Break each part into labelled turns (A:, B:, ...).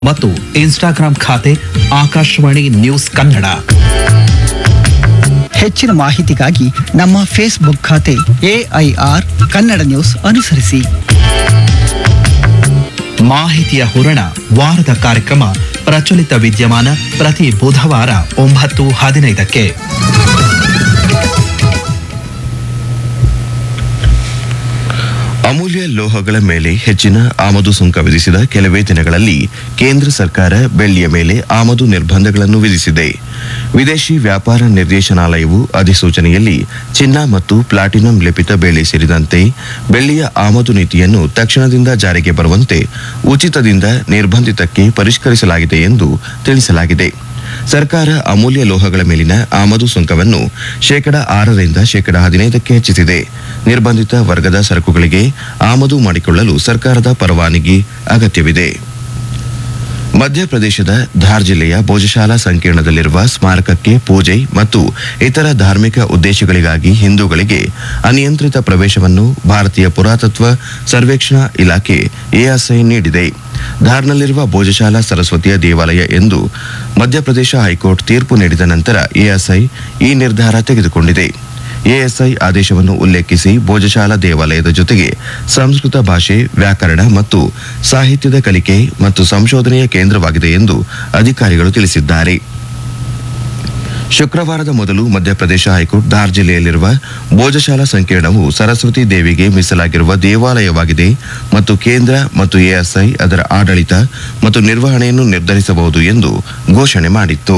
A: ಮತ್ತು ಇನ್ಸ್ಟಾಗ್ರಾಂ ಖಾತೆ ಆಕಾಶವಾಣಿ ನ್ಯೂಸ್ ಕನ್ನಡ
B: ಹೆಚ್ಚಿನ ಮಾಹಿತಿಗಾಗಿ ನಮ್ಮ ಫೇಸ್ಬುಕ್ ಖಾತೆ ಎಐಆರ್ ಕನ್ನಡ ನ್ಯೂಸ್ ಅನುಸರಿಸಿ
A: ಮಾಹಿತಿಯ ಹೂರಣ ವಾರದ ಕಾರ್ಯಕ್ರಮ ಪ್ರಚಲಿತ ವಿದ್ಯಮಾನ ಪ್ರತಿ ಬುಧವಾರ ಒಂಬತ್ತು ಹದಿನೈದಕ್ಕೆ
C: ಅಮೂಲ್ಯ ಲೋಹಗಳ ಮೇಲೆ ಹೆಚ್ಚಿನ ಆಮದು ಸುಂಕ ವಿಧಿಸಿದ ಕೆಲವೇ ದಿನಗಳಲ್ಲಿ ಕೇಂದ್ರ ಸರ್ಕಾರ ಬೆಳ್ಳಿಯ ಮೇಲೆ ಆಮದು ನಿರ್ಬಂಧಗಳನ್ನು ವಿಧಿಸಿದೆ ವಿದೇಶಿ ವ್ಯಾಪಾರ ನಿರ್ದೇಶನಾಲಯವು ಅಧಿಸೂಚನೆಯಲ್ಲಿ ಚಿನ್ನ ಮತ್ತು ಪ್ಲಾಟಿನಂ ಲೇಪಿತ ಬೆಳ್ಳಿ ಸೇರಿದಂತೆ ಬೆಳ್ಳಿಯ ಆಮದು ನೀತಿಯನ್ನು ತಕ್ಷಣದಿಂದ ಜಾರಿಗೆ ಬರುವಂತೆ ಉಚಿತದಿಂದ ನಿರ್ಬಂಧಿತಕ್ಕೆ ಪರಿಷ್ಕರಿಸಲಾಗಿದೆ ಎಂದು ತಿಳಿಸಲಾಗಿದೆ ಸರ್ಕಾರ ಅಮೂಲ್ಯ ಲೋಹಗಳ ಮೇಲಿನ ಆಮದು ಸುಂಕವನ್ನು ಶೇಕಡ ಆರರಿಂದ ಶೇಕಡ ಹದಿನೈದಕ್ಕೆ ಹೆಚ್ಚಿಸಿದೆ ನಿರ್ಬಂಧಿತ ವರ್ಗದ ಸರಕುಗಳಿಗೆ ಆಮದು ಮಾಡಿಕೊಳ್ಳಲು ಸರ್ಕಾರದ ಪರವಾನಗಿ ಅಗತ್ಯವಿದೆ ಮಧ್ಯಪ್ರದೇಶದ ಧಾರ್ ಜಿಲ್ಲೆಯ ಭೋಜಶಾಲಾ ಸಂಕೀರ್ಣದಲ್ಲಿರುವ ಸ್ಮಾರಕಕ್ಕೆ ಪೂಜೆ ಮತ್ತು ಇತರ ಧಾರ್ಮಿಕ ಉದ್ದೇಶಗಳಿಗಾಗಿ ಹಿಂದೂಗಳಿಗೆ ಅನಿಯಂತ್ರಿತ ಪ್ರವೇಶವನ್ನು ಭಾರತೀಯ ಪುರಾತತ್ವ ಸರ್ವೇಕ್ಷಣಾ ಇಲಾಖೆ ಎಎಸ್ಐ ನೀಡಿದೆ ಧಾರ್ನಲ್ಲಿರುವ ಭೋಜಶಾಲಾ ಸರಸ್ವತಿಯ ದೇವಾಲಯ ಎಂದು ಮಧ್ಯಪ್ರದೇಶ ಹೈಕೋರ್ಟ್ ತೀರ್ಪು ನೀಡಿದ ನಂತರ ಎಎಸ್ಐ ಈ ನಿರ್ಧಾರ ತೆಗೆದುಕೊಂಡಿದೆ ಎಎಸ್ಐ ಆದೇಶವನ್ನು ಉಲ್ಲೇಖಿಸಿ ಭೋಜಶಾಲಾ ದೇವಾಲಯದ ಜೊತೆಗೆ ಸಂಸ್ಕೃತ ಭಾಷೆ ವ್ಯಾಕರಣ ಮತ್ತು ಸಾಹಿತ್ಯದ ಕಲಿಕೆ ಮತ್ತು ಸಂಶೋಧನೆಯ ಕೇಂದ್ರವಾಗಿದೆ ಎಂದು ಅಧಿಕಾರಿಗಳು ತಿಳಿಸಿದ್ದಾರೆ ಶುಕ್ರವಾರದ ಮೊದಲು ಮಧ್ಯಪ್ರದೇಶ ಹೈಕೋರ್ಟ್ ಧಾರ್ ಜಿಲ್ಲೆಯಲ್ಲಿರುವ ಭೋಜಶಾಲಾ ಸಂಕೀರ್ಣವು ಸರಸ್ವತಿ ದೇವಿಗೆ ಮೀಸಲಾಗಿರುವ ದೇವಾಲಯವಾಗಿದೆ ಮತ್ತು ಕೇಂದ್ರ ಮತ್ತು ಎಎಸ್ಐ ಅದರ ಆಡಳಿತ ಮತ್ತು ನಿರ್ವಹಣೆಯನ್ನು ನಿರ್ಧರಿಸಬಹುದು ಎಂದು ಘೋಷಣೆ ಮಾಡಿತ್ತು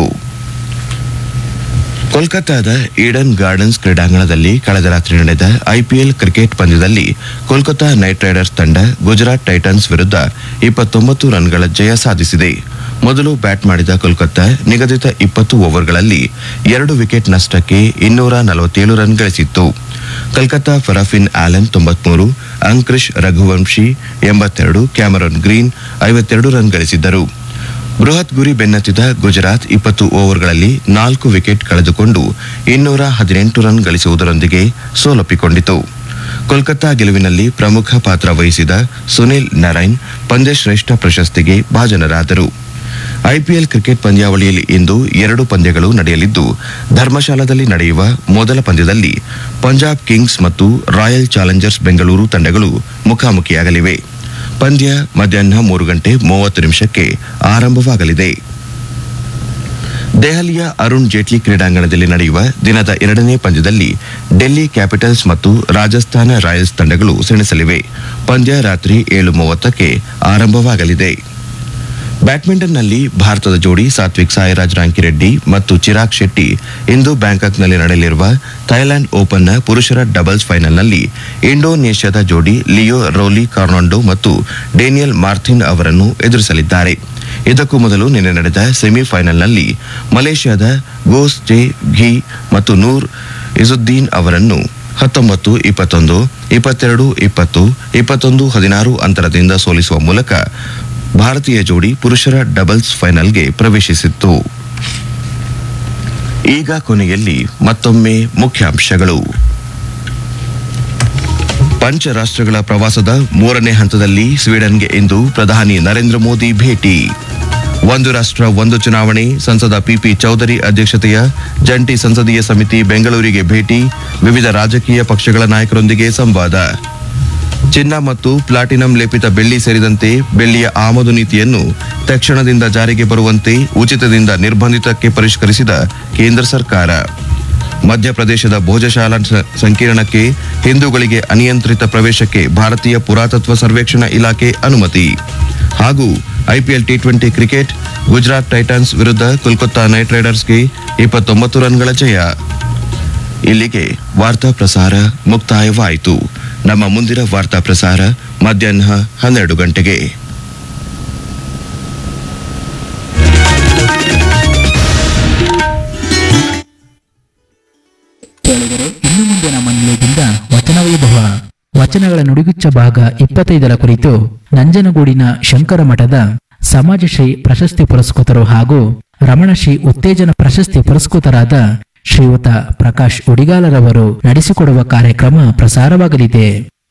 C: ಕೋಲ್ಕತ್ತಾದ ಈಡನ್ ಗಾರ್ಡನ್ಸ್ ಕ್ರೀಡಾಂಗಣದಲ್ಲಿ ಕಳೆದ ರಾತ್ರಿ ನಡೆದ ಐಪಿಎಲ್ ಕ್ರಿಕೆಟ್ ಪಂದ್ಯದಲ್ಲಿ ಕೋಲ್ಕತಾ ನೈಟ್ ರೈಡರ್ಸ್ ತಂಡ ಗುಜರಾತ್ ಟೈಟನ್ಸ್ ವಿರುದ್ಧ ಇಪ್ಪತ್ತೊಂಬತ್ತು ರನ್ಗಳ ಜಯ ಸಾಧಿಸಿದೆ ಮೊದಲು ಬ್ಯಾಟ್ ಮಾಡಿದ ಕೋಲ್ಕತ್ತಾ ನಿಗದಿತ ಇಪ್ಪತ್ತು ಓವರ್ಗಳಲ್ಲಿ ಎರಡು ವಿಕೆಟ್ ನಷ್ಟಕ್ಕೆ ಇನ್ನೂರ ನಲವತ್ತೇಳು ರನ್ ಗಳಿಸಿತ್ತು ಕಲ್ಕತ್ತಾ ಫರಾಫಿನ್ ಆಲನ್ ತೊಂಬತ್ಮೂರು ಅಂಕ್ರಿಶ್ ರಘುವಂಶಿ ಎಂಬತ್ತೆರಡು ಕ್ಯಾಮರಾನ್ ಗ್ರೀನ್ ಐವತ್ತೆರಡು ರನ್ ಗಳಿಸಿದ್ದರು ಬೃಹತ್ ಗುರಿ ಬೆನ್ನತ್ತಿದ ಗುಜರಾತ್ ಇಪ್ಪತ್ತು ಓವರ್ಗಳಲ್ಲಿ ನಾಲ್ಕು ವಿಕೆಟ್ ಕಳೆದುಕೊಂಡು ಇನ್ನೂರ ಹದಿನೆಂಟು ರನ್ ಗಳಿಸುವುದರೊಂದಿಗೆ ಸೋಲೊಪ್ಪಿಕೊಂಡಿತು ಕೋಲ್ಕತ್ತಾ ಗೆಲುವಿನಲ್ಲಿ ಪ್ರಮುಖ ಪಾತ್ರ ವಹಿಸಿದ ಸುನಿಲ್ ನರೈನ್ ಪಂದ್ಯಶ್ರೇಷ್ಠ ಪ್ರಶಸ್ತಿಗೆ ಭಾಜನರಾದರು ಐಪಿಎಲ್ ಕ್ರಿಕೆಟ್ ಪಂದ್ಯಾವಳಿಯಲ್ಲಿ ಇಂದು ಎರಡು ಪಂದ್ಯಗಳು ನಡೆಯಲಿದ್ದು ಧರ್ಮಶಾಲಾದಲ್ಲಿ ನಡೆಯುವ ಮೊದಲ ಪಂದ್ಯದಲ್ಲಿ ಪಂಜಾಬ್ ಕಿಂಗ್ಸ್ ಮತ್ತು ರಾಯಲ್ ಚಾಲೆಂಜರ್ಸ್ ಬೆಂಗಳೂರು ತಂಡಗಳು ಮುಖಾಮುಖಿಯಾಗಲಿವೆ ಪಂದ್ಯ ಮಧ್ಯಾಹ್ನ ಮೂರು ಗಂಟೆ ಮೂವತ್ತು ನಿಮಿಷಕ್ಕೆ ಆರಂಭವಾಗಲಿದೆ ದೆಹಲಿಯ ಅರುಣ್ ಜೇಟ್ಲಿ ಕ್ರೀಡಾಂಗಣದಲ್ಲಿ ನಡೆಯುವ ದಿನದ ಎರಡನೇ ಪಂದ್ಯದಲ್ಲಿ ಡೆಲ್ಲಿ ಕ್ಯಾಪಿಟಲ್ಸ್ ಮತ್ತು ರಾಜಸ್ಥಾನ ರಾಯಲ್ಸ್ ತಂಡಗಳು ಸೆಣಸಲಿವೆ ಪಂದ್ಯ ರಾತ್ರಿ ಏಳು ಮೂವತ್ತಕ್ಕೆ ಆರಂಭವಾಗಲಿದೆ ಬ್ಯಾಡ್ಮಿಂಟನ್ನಲ್ಲಿ ಭಾರತದ ಜೋಡಿ ಸಾತ್ವಿಕ್ ಸಾಯಿರಾಜ್ ರಾಂಕಿರೆಡ್ಡಿ ಮತ್ತು ಚಿರಾಗ್ ಶೆಟ್ಟಿ ಇಂದು ಬ್ಯಾಂಕಾಕ್ನಲ್ಲಿ ನಡೆಯಲಿರುವ ಥೈಲ್ಯಾಂಡ್ ಓಪನ್ನ ಪುರುಷರ ಡಬಲ್ಸ್ ಫೈನಲ್ನಲ್ಲಿ ಇಂಡೋನೇಷ್ಯಾದ ಜೋಡಿ ಲಿಯೋ ರೋಲಿ ಕಾರ್ನಾಂಡೋ ಮತ್ತು ಡೇನಿಯಲ್ ಮಾರ್ಥಿನ್ ಅವರನ್ನು ಎದುರಿಸಲಿದ್ದಾರೆ ಇದಕ್ಕೂ ಮೊದಲು ನಿನ್ನೆ ನಡೆದ ಸೆಮಿಫೈನಲ್ನಲ್ಲಿ ಮಲೇಷ್ಯಾದ ಗೋಸ್ ಜೆ ಘಿ ಮತ್ತು ನೂರ್ ಇಜುದ್ದೀನ್ ಅವರನ್ನು ಹತ್ತೊಂಬತ್ತು ಇಪ್ಪತ್ತೊಂದು ಇಪ್ಪತ್ತೆರಡು ಇಪ್ಪತ್ತು ಇಪ್ಪತ್ತೊಂದು ಹದಿನಾರು ಅಂತರದಿಂದ ಸೋಲಿಸುವ ಮೂಲಕ ಭಾರತೀಯ ಜೋಡಿ ಪುರುಷರ ಡಬಲ್ಸ್ ಫೈನಲ್ಗೆ ಪ್ರವೇಶಿಸಿತ್ತು ಈಗ ಕೊನೆಯಲ್ಲಿ ಮತ್ತೊಮ್ಮೆ ಮುಖ್ಯಾಂಶಗಳು ಪಂಚ ರಾಷ್ಟ್ರಗಳ ಪ್ರವಾಸದ ಮೂರನೇ ಹಂತದಲ್ಲಿ ಸ್ವೀಡನ್ಗೆ ಇಂದು ಪ್ರಧಾನಿ ನರೇಂದ್ರ ಮೋದಿ ಭೇಟಿ ಒಂದು ರಾಷ್ಟ್ರ ಒಂದು ಚುನಾವಣೆ ಸಂಸದ ಪಿಪಿ ಚೌಧರಿ ಅಧ್ಯಕ್ಷತೆಯ ಜಂಟಿ ಸಂಸದೀಯ ಸಮಿತಿ ಬೆಂಗಳೂರಿಗೆ ಭೇಟಿ ವಿವಿಧ ರಾಜಕೀಯ ಪಕ್ಷಗಳ ನಾಯಕರೊಂದಿಗೆ ಸಂವಾದ ಚಿನ್ನ ಮತ್ತು ಪ್ಲಾಟಿನಂ ಲೇಪಿತ ಬೆಳ್ಳಿ ಸೇರಿದಂತೆ ಬೆಳ್ಳಿಯ ಆಮದು ನೀತಿಯನ್ನು ತಕ್ಷಣದಿಂದ ಜಾರಿಗೆ ಬರುವಂತೆ ಉಚಿತದಿಂದ ನಿರ್ಬಂಧಿತಕ್ಕೆ ಪರಿಷ್ಕರಿಸಿದ ಕೇಂದ್ರ ಸರ್ಕಾರ ಮಧ್ಯಪ್ರದೇಶದ ಭೋಜಶಾಲಾ ಸ- ಸಂಕೀರ್ಣಕ್ಕೆ ಹಿಂದೂಗಳಿಗೆ ಅನಿಯಂತ್ರಿತ ಪ್ರವೇಶಕ್ಕೆ ಭಾರತೀಯ ಪುರಾತತ್ವ ಸರ್ವೇಕ್ಷಣಾ ಇಲಾಖೆ ಅನುಮತಿ ಹಾಗೂ IPL T twenty cricket Gujarat titans ವಿರುದ್ಧ ಕೋಲ್ಕತ್ತಾ ನೈಟ್ ರೈಡರ್ಸ್ಗೆ ಇಪ್ಪತ್ತೊಂಬತ್ತು ರನ್ಗಳ ಜಯ ಇಲ್ಲಿಗೆ ವಾರ್ತಾ ಪ್ರಸಾರ ಮುಕ್ತಾಯವಾಯಿತು ನಮ್ಮ ಮುಂದಿನ ವಾರ್ತಾ ಪ್ರಸಾರ ಮಧ್ಯಾಹ್ನ ಹನ್ನೆರಡು ಗಂಟೆಗೆ
D: ಕೇಳಿದರೆ ಇನ್ನು ಮುಂದೆ ನಮ್ಮ ನಿಲಯದಿಂದ ವಚನ ವೈಭವ ವಚನಗಳ ನುಡಿಗುಚ್ಚ ಭಾಗ ಇಪ್ಪತ್ತೈದರ ಕುರಿತು ನಂಜನಗೂಡಿನ ಶಂಕರ ಮಠದ ಸಮಾಜಶ್ರೀ ಪ್ರಶಸ್ತಿ ಪುರಸ್ಕೃತರು ಹಾಗೂ ರಮಣಶ್ರೀ ಉತ್ತೇಜನ ಪ್ರಶಸ್ತಿ ಪುರಸ್ಕೃತರಾದ ಶ್ರೀಯುತ ಪ್ರಕಾಶ್ ಉಡಿಗಾಲರವರು ನಡೆಸಿಕೊಡುವ ಕಾರ್ಯಕ್ರಮ ಪ್ರಸಾರವಾಗಲಿದೆ